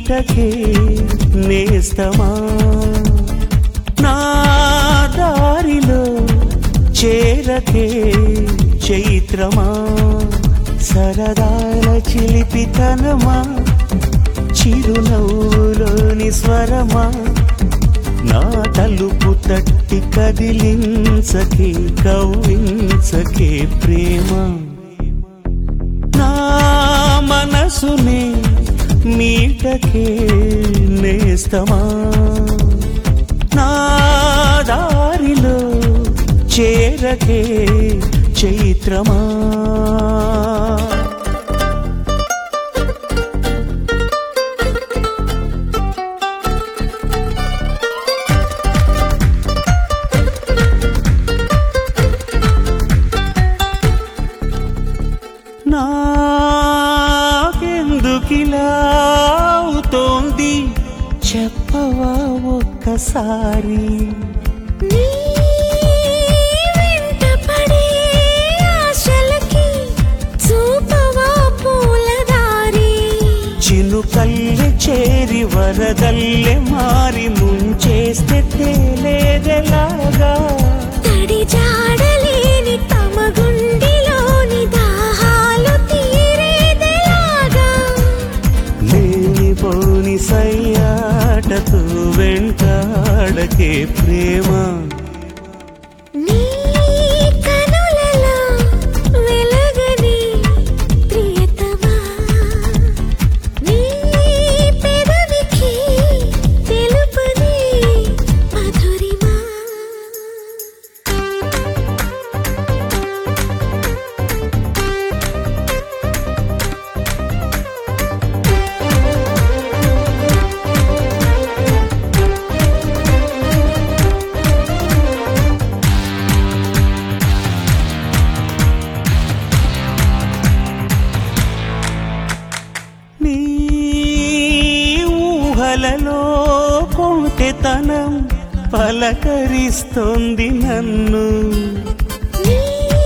మీటకే నేస్తమా నా దారిలో చేరకే చైత్రమా సరదాల చిలిపితనమా చిరునవ్వులోని స్వరమా నా తలుపు తట్టి కదిలించకే కవ్వించకే ప్రేమ నా మనసునే మీటకే నేస్తమా నా దారిలో చేరకే చైత్రమా నాకెందుకిలా అవుతోంది చెప్పవా ఒక్కసారి నీ వెంటపడే ఆశలకి చూపవా పూలదారి చినుకల్లె చేరి వరదల్లె మారి ముంచేస్తే తేలేదెలాగా తడి జాడలేని తమ గుండెలోని దాహాలు తీరేదెలాగా లేనిపోని సయ్యాటతో వెంటాడకే ప్రేమ నీ కనులలో వెలగని ప్రియతమా నీ పెదవికి తెలుపని మధురిమా నీ ఊహలలో కొంటెతనం పలకరిస్తోంది నన్ను నీ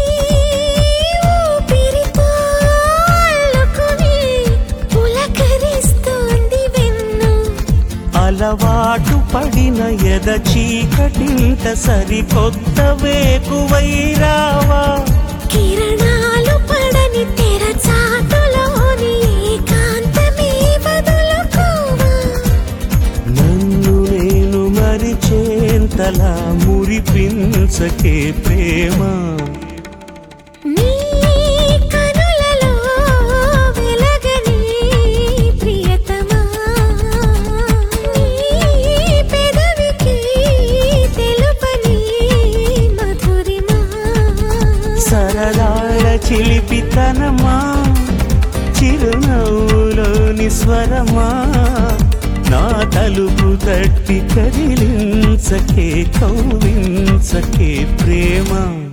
ఊపిరితో అల్లుకుని పులకరిస్తోంది వెన్ను అలవాటు పడిన ఎద చీకటింట సరికొత్త వేకువైరావా కిరణాలు పడని తెర చాటులోని ఏకాంతమే వదులుకోవా నన్ను నేను మరిచేంతలా మురిపించకే ప్రేమ నీ కనులలో వెలగని ప్రియతమా నీ పెదవికి తెలుపని మధురిమా సరదాల చిలిపితనమా చిరునవ్వులోని స్వరమా నా తలుపు తట్టి కదిలించకే కౌవించకే ప్రేమ